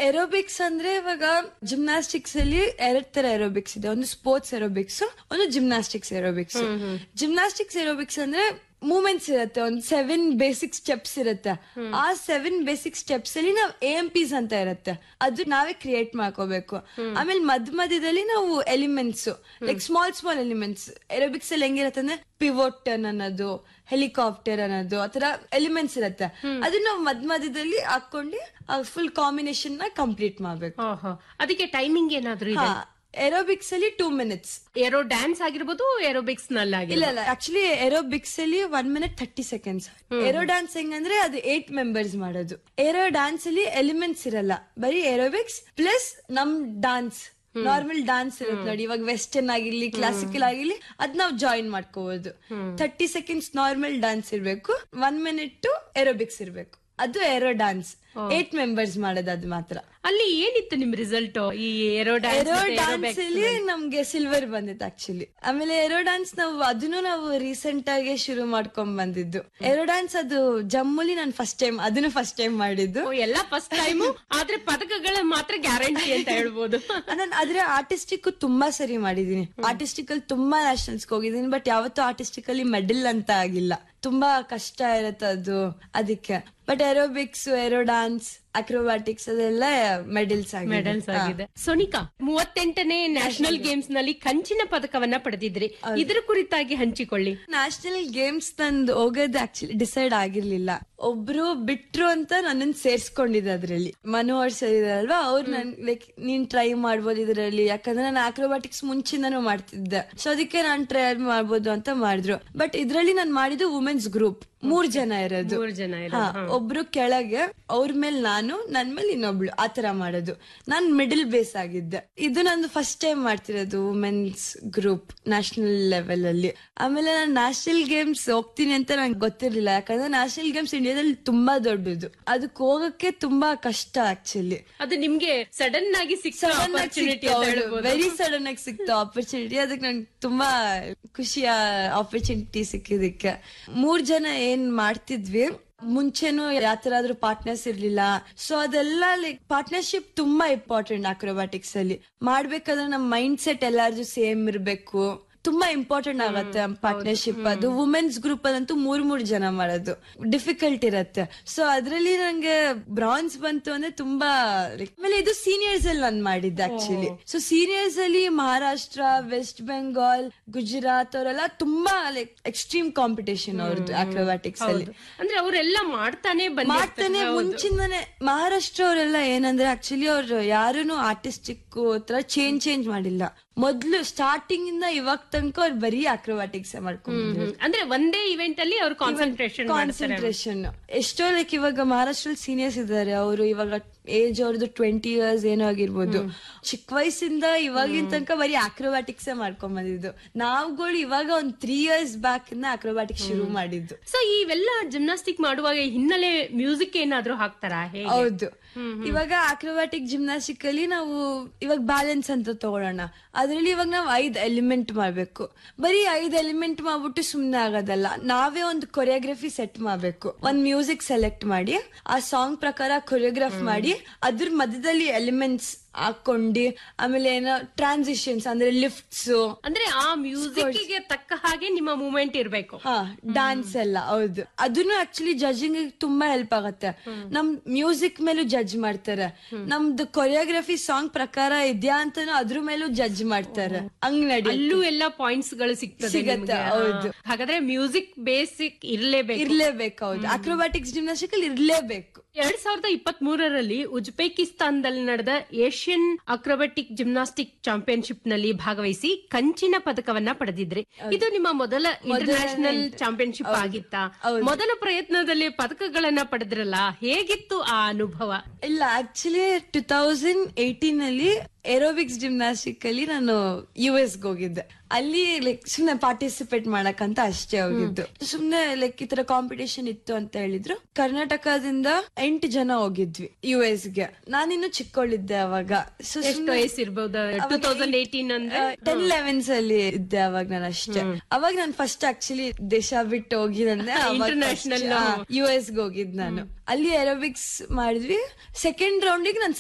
Aerobics ಅಂದ್ರೆ ಇವಾಗ gymnastics ಅಲ್ಲಿ ಎರಡ್ ತರ ಏರೋಬಿಕ್ಸ್ ಇದೆ ಒಂದು ಸ್ಪೋರ್ಟ್ಸ್ ಏರೋಬಿಕ್ಸ್ ಒಂದು ಜಿಮ್ನಾಸ್ಟಿಕ್ಸ್ ಏರೋಬಿಕ್ಸ್ ಜಿಮ್ನಾಸ್ಟಿಕ್ಸ್ ಏರೋಬಿಕ್ಸ್ ಅಂದ್ರೆ ಮೂಮೆಂಟ್ಸ್ ಇರುತ್ತೆ ಒಂದು ಸೆವೆನ್ ಬೇಸಿಕ್ ಸ್ಟೆಪ್ಸ್ ಇರುತ್ತೆ ಆ ಸೆವೆನ್ ಬೇಸಿಕ್ ಸ್ಟೆಪ್ಸ್ ಅಲ್ಲಿ ನಾವು ಎ ಎಂ ಪಿಸ್ ಅಂತ ಇರುತ್ತೆ ಅದು ನಾವೇ ಕ್ರಿಯೇಟ್ ಮಾಡ್ಕೋಬೇಕು ಆಮೇಲೆ ಮಧ್ಯ ಮಧ್ಯದಲ್ಲಿ ನಾವು elements like small small elements aerobics ಅಲ್ಲಿ ಹೆಂಗಿರುತ್ತೆ ಅಂದ್ರೆ ಪಿವೋಟನ್ ಅನ್ನೋದು ಹೆಲಿಕಾಪ್ಟರ್ ಅನ್ನೋದು ಆತರ ಎಲಿಮೆಂಟ್ಸ್ ಇರುತ್ತೆ ಅದನ್ನ ನಾವು ಮಧ್ಯ ಮಧ್ಯದಲ್ಲಿ ಹಾಕೊಂಡು ಫುಲ್ ಕಾಂಬಿನೇಷನ್ ನ ಕಂಪ್ಲೀಟ್ ಮಾಡ್ಬೇಕು ಓಹೋ ಅದಕ್ಕೆ ಟೈಮಿಂಗ್ ಏನಾದ್ರು ಇದೆ ಏರೋಬಿಕ್ಸ್ ಅಲ್ಲಿ ಟೂ ಮಿನಿಟ್ಸ್ ಏರೋ ಡ್ಯಾನ್ಸ್ ಆಗಿರ್ಬೋದು ಏರೋಬಿಕ್ಸ್ ನಲ್ಲಿ ಇಲ್ಲ ಇಲ್ಲ ಆಕ್ಚುಲಿ ಏರೋಬಿಕ್ಸ್ ಅಲ್ಲಿ one minute thirty seconds aero dance ಹೆಂಗಂದ್ರೆ ಅದು ಏಟ್ ಮೆಂಬರ್ಸ್ ಮಾಡೋದು ಏರೋ ಡ್ಯಾನ್ಸ್ ಅಲ್ಲಿ ಎಲಿಮೆಂಟ್ಸ್ ಇರಲ್ಲ ಬರೀ ಏರೋಬಿಕ್ಸ್ ಪ್ಲಸ್ ನಮ್ ಡಾನ್ಸ್ ನಾರ್ಮಲ್ ಡಾನ್ಸ್ ಇರುತ್ತೆ ನೋಡಿ ಇವಾಗ ವೆಸ್ಟರ್ನ್ ಆಗಿರ್ಲಿ ಕ್ಲಾಸಿಕಲ್ ಆಗಿರ್ಲಿ ಅದ್ ನಾವು ಜಾಯಿನ್ ಮಾಡ್ಕೋಬಹುದು ಥರ್ಟಿ ಸೆಕೆಂಡ್ಸ್ ನಾರ್ಮಲ್ ಡಾನ್ಸ್ ಇರ್ಬೇಕು ಒನ್ ಮಿನಿಟ್ ಏರೋಬಿಕ್ಸ್ ಇರ್ಬೇಕು ಅದು ಏರೋ ಡಾನ್ಸ್ ಏಟ್ ಮೆಂಬರ್ಸ್ ಮಾಡೋದು ಅದು ಮಾತ್ರ ಅಲ್ಲಿ ಏನಿತ್ತು ನಿಮ್ ರಿಸಲ್ಟ್ ಈ ಏರೋ ಏರೋ ಡ್ಯಾನ್ಸ್ ಡಾನ್ಸ್ ಅಲ್ಲಿ ನಮ್ಗೆ ಸಿಲ್ವರ್ ಬಂದಿತ್ತು ಆಕ್ಚುಲಿ ಆಮೇಲೆ ಏರೋ ಡಾನ್ಸ್ ನಾವು ಅದನ್ನು ನಾವು ರೀಸೆಂಟ್ ಆಗಿ ಶುರು ಮಾಡ್ಕೊಂಡ್ ಬಂದಿದ್ದು ಏರೋ ಡಾನ್ಸ್ ಅದು ಜಮ್ಮುಲಿ ನಾನು ಫಸ್ಟ್ ಟೈಮ್ ಅದನ್ನು ಫಸ್ಟ್ ಟೈಮ್ ಮಾಡಿದ್ದು ಎಲ್ಲ ಫಸ್ಟ್ ಟೈಮ್ ಆದ್ರೆ ಪದಕಗಳ ಮಾತ್ರ ಗ್ಯಾರಂಟಿ ಅಂತ ಹೇಳ್ಬೋದು ನಾನು ಆದ್ರೆ ಆರ್ಟಿಸ್ಟಿಕ್ ತುಂಬಾ ಸರಿ ಮಾಡಿದೀನಿ ಆರ್ಟಿಸ್ಟಿಕ್ ಅಲ್ಲಿ ತುಂಬಾ ನ್ಯಾಷನಲ್ಸ್ ಹೋಗಿದ್ದೀನಿ ಬಟ್ ಯಾವತ್ತೂ ಆರ್ಟಿಸ್ಟಿಕ್ ಅಲ್ಲಿ ಮೆಡಲ್ ಅಂತ ಆಗಿಲ್ಲ ತುಂಬಾ ಕಷ್ಟ ಇರುತ್ತೆ ಅದು ಅದಕ್ಕೆ but aerobics aero dance acrobatics ಅದೆಲ್ಲ ಮೆಡಲ್ಸ್ ಆಗಿದೆ ಮೆಡಲ್ಸ್ ಆಗಿದೆ ಸೋನಿಕಾ ಮೂವತ್ತೆಂಟನೇ ನ್ಯಾಷನಲ್ ಗೇಮ್ಸ್ ನಲ್ಲಿ ಕಂಚಿನ ಪದಕವನ್ನ ಪಡೆದಿದ್ರಿ ಇದ್ರ ಕುರಿತಾಗಿ ಹಂಚಿಕೊಳ್ಳಿ ನ್ಯಾಷನಲ್ ಗೇಮ್ಸ್ ನಂದು ಹೋಗೋದು ಆಕ್ಚುಲಿ ಡಿಸೈಡ್ ಆಗಿರ್ಲಿಲ್ಲ ಒಬ್ರು ಬಿಟ್ರು ಅಂತ ನನ್ನನ್ ಸೇರ್ಸ್ಕೊಂಡಿದ್ದೆ ಅದ್ರಲ್ಲಿ ಮನೋಹರ್ ಸರ್ ಇದಾರಲ್ವಾ ಅವ್ರು ನನ್ ಲೈಕ್ ನೀನ್ ಟ್ರೈ ಮಾಡ್ಬೋದು ಇದ್ರಲ್ಲಿ ಯಾಕಂದ್ರೆ ನಾನು ಆಕ್ರೋಬ್ಯಾಟಿಕ್ಸ್ ಮುಂಚಿಂದನೂ ಮಾಡ್ತಿದ್ದೆ ಸೊ ಅದಕ್ಕೆ ನಾನ್ ಟ್ರೈ ಮಾಡ್ಬೋದು ಅಂತ ಮಾಡಿದ್ರು ಬಟ್ ಇದ್ರಲ್ಲಿ ನಾನು ಮಾಡಿದ್ದು ವುಮೆನ್ಸ್ ಗ್ರೂಪ್ ಮೂರ್ ಜನ ಇರೋದು ಮೂರ್ ಜನ ಇರೋದು, ಹಾ, ಒಬ್ರು ಕೆಳಗೆ ಅವ್ರ ಮೇಲೆ ನಾನು ನನ್ ಮೇಲೆ ಇನ್ನೊಬ್ಳು ಆತರ ಮಾಡೋದು ನಾನ್ ಮಿಡಲ್ ಬೇಸ್ ಆಗಿದ್ದೆ ಇದು ನಂದು ಫಸ್ಟ್ ಟೈಮ್ ಮಾಡ್ತಿರೋದು ವುಮೆನ್ಸ್ ಗ್ರೂಪ್ ನ್ಯಾಷನಲ್ ಲೆವೆಲ್ ಅಲ್ಲಿ ಆಮೇಲೆ ನಾನು ನ್ಯಾಷನಲ್ ಗೇಮ್ಸ್ ಹೋಗ್ತೀನಿ ಅಂತ ನಂಗೆ ಗೊತ್ತಿರ್ಲಿಲ್ಲ ಯಾಕಂದ್ರೆ ನ್ಯಾಷನಲ್ ಗೇಮ್ಸ್ ಇಂಡಿಯಾದಲ್ಲಿ ತುಂಬಾ ದೊಡ್ಡದು ಅದಕ್ಕೆ ಹೋಗಕ್ಕೆ ತುಂಬಾ ಕಷ್ಟ ಆಕ್ಚುಲಿ ಅದು ನಿಮ್ಗೆ ಸಡನ್ ಆಗಿ ಸಿಕ್ಕ ಆಪರ್ಚುನಿಟಿ ಅಂತ ಹೇಳ್ಬೋದು ವೆರಿ ಸಡನ್ ಆಗಿ ಸಿಕ್ತು ಆಪರ್ಚುನಿಟಿ ಅದಕ್ಕೆ ನಂಗೆ ತುಂಬಾ ಖುಷಿಯ ಆಪರ್ಚುನಿಟಿ ಸಿಕ್ಕಿದಕ್ಕೆ ಮೂರ್ ಜನ ಏನ್ ಮಾಡ್ತಿದ್ವಿ ಮುಂಚೆನೂ ಯಾತರಾದ್ರೂ ಪಾರ್ಟ್ನರ್ಸ್ ಇರ್ಲಿಲ್ಲ ಸೊ ಅದೆಲ್ಲ ಲೈಕ್ ಪಾರ್ಟ್ನರ್ಶಿಪ್ ತುಂಬಾ ಇಂಪಾರ್ಟೆಂಟ್ ಅಕ್ರೋಬ್ಯಾಟಿಕ್ಸ್ ಅಲ್ಲಿ ಮಾಡ್ಬೇಕಾದ್ರೆ ನಮ್ ಮೈಂಡ್ ಸೆಟ್ ಎಲ್ಲಾರ್ದು ಸೇಮ್ ಇರ್ಬೇಕು ತುಂಬಾ ಇಂಪಾರ್ಟೆಂಟ್ ಆಗತ್ತೆ ಪಾರ್ಟ್ನರ್ಶಿಪ್ ಅದು ವುಮೆನ್ಸ್ ಗ್ರೂಪ್ ಅಲ್ಲಂತೂ ಮೂರ್ ಮೂರ್ ಜನ ಮಾಡೋದು ಡಿಫಿಕಲ್ಟ್ ಇರತ್ತೆ ಸೊ ಅದ್ರಲ್ಲಿ ನಂಗೆ ಬ್ರಾನ್ಸ್ ಬಂತು ಅಂದ್ರೆ ತುಂಬಾ like- ಆಮೇಲೆ ಇದು ಸೀನಿಯರ್ಸ್ ಅಲ್ಲಿ ನಾನು ಮಾಡಿದ್ದೆ ಆಕ್ಚುಲಿ ಸೊ ಸೀನಿಯರ್ಸ್ ಅಲ್ಲಿ ಮಹಾರಾಷ್ಟ್ರ ವೆಸ್ಟ್ ಬೆಂಗಾಲ್ ಗುಜರಾತ್ ಅವರೆಲ್ಲ ತುಂಬಾ ಲೈಕ್ ಎಕ್ಸ್ಟ್ರೀಮ್ ಕಾಂಪಿಟೇಷನ್ ಅವ್ರದ್ದು ಅಕ್ರೋಬ್ಯಾಟಿಕ್ಸ್ ಅಲ್ಲಿ ಅಂದ್ರೆ ಅವರೆಲ್ಲ ಮಾಡ್ತಾನೆ ಮಾಡ್ತಾನೆ ಬಂದಿರ್ತಾರೆ ಮುಂಚಿಂದಾನೆ ಮಹಾರಾಷ್ಟ್ರ ಅವರೆಲ್ಲ ಏನಂದ್ರೆ ಆಕ್ಚುಲಿ ಅವ್ರು ಯಾರೂನು ಆರ್ಟಿಸ್ಟಿಕ್ ತರ ಚೇಂಜ್ ಚೇಂಜ್ ಮಾಡಿಲ್ಲ ಮೊದ್ಲು ಸ್ಟಾರ್ಟಿಂಗ್ ಇಂದ ಇವಾಗ ತನಕ ಅವ್ರು ಬರೀ ಅಕ್ರೋಬ್ಯಾಟಿಕ್ಸ್ ಮಾಡ್ಕೊಂಡು ಹ್ಮ್. ಅಂದ್ರೆ ಒಂದೇ ಇವೆಂಟ್ ಅಲ್ಲಿ ಅವ್ರು ಕಾನ್ಸಂಟ್ರೇಷನ್ ಕಾನ್ಸಂಟ್ರೇಷನ್ ಎಷ್ಟೋ ಲೈಕ್ ಇವಾಗ ಮಹಾರಾಷ್ಟ್ರ ಸೀನಿಯರ್ಸ್ ಇದ್ದಾರೆ ಅವರು ಇವಾಗ ಏಜ್ ಅವ್ರದ್ದು ಟ್ವೆಂಟಿ ಇಯರ್ಸ್ ಏನೋ ಆಗಿರ್ಬೋದು ಚಿಕ್ಕ ವಯಸ್ಸಿಂದ ಇವಾಗಿನ ತನಕ ಬರೀ ಅಕ್ರೋಬ್ಯಾಟಿಕ್ಸ್ ಮಾಡ್ಕೊಂಡ್ ಬಂದಿದ್ದು ನಾವುಗಳು ಇವಾಗ ಒಂದ್ ತ್ರೀ ಇಯರ್ಸ್ ಬ್ಯಾಕ್ ಇಂದ ಅಕ್ರೋಬ್ಯಾಟಿಕ್ಸ್ ಶುರು ಮಾಡಿದ್ದು ಸೊ ಇವೆಲ್ಲ ಜಿಮ್ನಾಸ್ಟಿಕ್ ಮಾಡುವಾಗ ಹಿನ್ನೆಲೆ ಮ್ಯೂಸಿಕ್ ಏನಾದ್ರೂ ಹಾಕ್ತಾರಾ ಹೇಗೆ ಹೌದು ಇವಾಗ ಅಕ್ರೋಬ್ಯಾಟಿಕ್ ಜಿಮ್ನಾಸ್ಟಿಕ್ ಅಲ್ಲಿ ನಾವು ಇವಾಗ ಬ್ಯಾಲೆನ್ಸ್ ಅಂತ ತಗೊಳ್ಳೋಣ ಅದ್ರಲ್ಲಿ ಇವಾಗ ನಾವು ಐದ್ ಎಲಿಮೆಂಟ್ ಮಾಡ್ಬೇಕು ಬರೀ ಐದ್ ಎಲಿಮೆಂಟ್ ಮಾಡ್ಬಿಟ್ಟು ಸುಮ್ನೆ ಆಗೋದಲ್ಲ ನಾವೇ ಒಂದು ಕೊರಿಯೋಗ್ರಫಿ ಸೆಟ್ ಮಾಡ್ಬೇಕು ಒಂದ್ ಮ್ಯೂಸಿಕ್ ಸೆಲೆಕ್ಟ್ ಮಾಡಿ ಆ ಸಾಂಗ್ ಪ್ರಕಾರ ಕೊರಿಯೋಗ್ರಾಫ್ ಮಾಡಿ ಅದ್ರ ಮಧ್ಯದಲ್ಲಿ ಎಲಿಮೆಂಟ್ಸ್ ಹಾಕೊಂಡು ಆಮೇಲೆ ಏನೋ ಟ್ರಾನ್ಸಿಷನ್ಸ್ ಅಂದ್ರೆ ಲಿಫ್ಟ್ಸ್ ಅಂದ್ರೆ ಆ ಮ್ಯೂಸಿಕ್ ಗೆ ತಕ್ಕ ಹಾಗೆ ನಿಮ್ಮ ಮೂಮೆಂಟ್ ಇರ್ಬೇಕು ಹಾ ಡಾನ್ಸ್ ಎಲ್ಲ ಹೌದು ಅದನ್ನು ಆಕ್ಚುಲಿ ಜಡ್ಜಿಂಗ್ ತುಂಬಾ ಹೆಲ್ಪ್ ಆಗತ್ತೆ ನಮ್ ಮ್ಯೂಸಿಕ್ ಮೇಲೂ ಜಡ್ಜ್ ಮಾಡ್ತಾರೆ ನಮ್ದು ಕೊರಿಯೋಗ್ರಫಿ ಸಾಂಗ್ ಪ್ರಕಾರ ಇದ್ಯಾ ಅಂತಾನು ಅದ್ರ ಮೇಲೂ ಜಡ್ಜ್ ಮಾಡ್ತಾರೆ ಹಂಗ್ ನಡಿ ಅಲ್ಲೂ ಎಲ್ಲ ಪಾಯಿಂಟ್ಸ್ ಗಳು ಸಿಗ್ತದೆ ಸಿಗತ್ತೆ, ನಿಮ್ಗೆ. ಹೌದು. ಹಾ. ಹಾಗಾದ್ರೆ ಮ್ಯೂಸಿಕ್ ಬೇಸಿಕ್ ಇರ್ಲೇಬೇಕು ಇರ್ಲೇಬೇಕು ಹೌದು ಅಕ್ರೋಬ್ಯಾಟಿಕ್ಸ್ ಜಿಮ್ನಾಸ್ಟಿಕ್ ಅಲ್ಲಿ ಇರ್ಲೇಬೇಕು ಎರಡ್ ಸಾವಿರದ ಇಪ್ಪತ್ತ್ ಮೂರರಲ್ಲಿ ಉಜ್ಬೇಕಿಸ್ತಾನದಲ್ಲಿ ನಡೆದ ಏಷ್ಯನ್ ಅಕ್ರೋಬೆಟಿಕ್ ಜಿಮ್ನಾಸ್ಟಿಕ್ ಚಾಂಪಿಯನ್ಶಿಪ್ ನಲ್ಲಿ ಭಾಗವಹಿಸಿ ಕಂಚಿನ ಪದಕವನ್ನ ಪಡೆದಿದ್ರಿ ಇದು ನಿಮ್ಮ ಮೊದಲ ಇಂಟರ್ನ್ಯಾಷನಲ್ ಚಾಂಪಿಯನ್ಶಿಪ್ ಆಗಿತ್ತಾ ಮೊದಲ ಪ್ರಯತ್ನದಲ್ಲಿ ಪದಕಗಳನ್ನ ಪಡೆದ್ರಲ್ಲ ಹೇಗಿತ್ತು ಆ ಅನುಭವ ಇಲ್ಲ ಆಕ್ಚುಲಿ ಟೂ ತೌಸಂಡ್ ಏಯ್ಟೀನ್ ಅಲ್ಲಿ ಏರೋಬಿಕ್ಸ್ ಜಿಮ್ನಾಸ್ಟಿಕ್ ಅಲ್ಲಿ ನಾನು ಯು ಎಸ್ ಹೋಗಿದ್ದೆ ಅಲ್ಲಿ ಲೈಕ್ ಸುಮ್ನೆ ಪಾರ್ಟಿಸಿಪೇಟ್ ಮಾಡಕ್ಕಂತ ಅಷ್ಟೇ ಹೋಗಿದ್ದು ಸುಮ್ನೆ ಲೈಕ್ ಈ ತರ ಕಾಂಪಿಟೇಷನ್ ಇತ್ತು ಅಂತ ಹೇಳಿದ್ರು ಕರ್ನಾಟಕದಿಂದ ಎಂಟು ಜನ ಹೋಗಿದ್ವಿ ಯು ಎಸ್ ಗೆ ನಾನಿನ್ನು ಚಿಕ್ಕವಳಿದ್ದೆ ಅವಾಗ ಸೊ ಎಷ್ಟು ವಯಸ್ಸಿರ್ಬೋದು ಟೂ ತೌಸಂಡ್ ಏಟೀನ್ ಅಂದ್ರೆ ಟೆನ್ ಲೆವೆನ್ಸ್ ಅಲ್ಲಿ ಇದ್ದೆ ಅವಾಗ ನಾನು ಅಷ್ಟೇ ಅವಾಗ ನಾನು ಫಸ್ಟ್ ಆಕ್ಚುಲಿ ದೇಶ ಬಿಟ್ಟು ಹೋಗಿದಂದ್ರೆ International. ಯು ಎಸ್ ಹೋಗಿದ್ ನಾನು ಅಲ್ಲಿ ಏರೋಬಿಕ್ಸ್ ಮಾಡಿದ್ವಿ ಸೆಕೆಂಡ್ ರೌಂಡಿಗೆ ನಾನು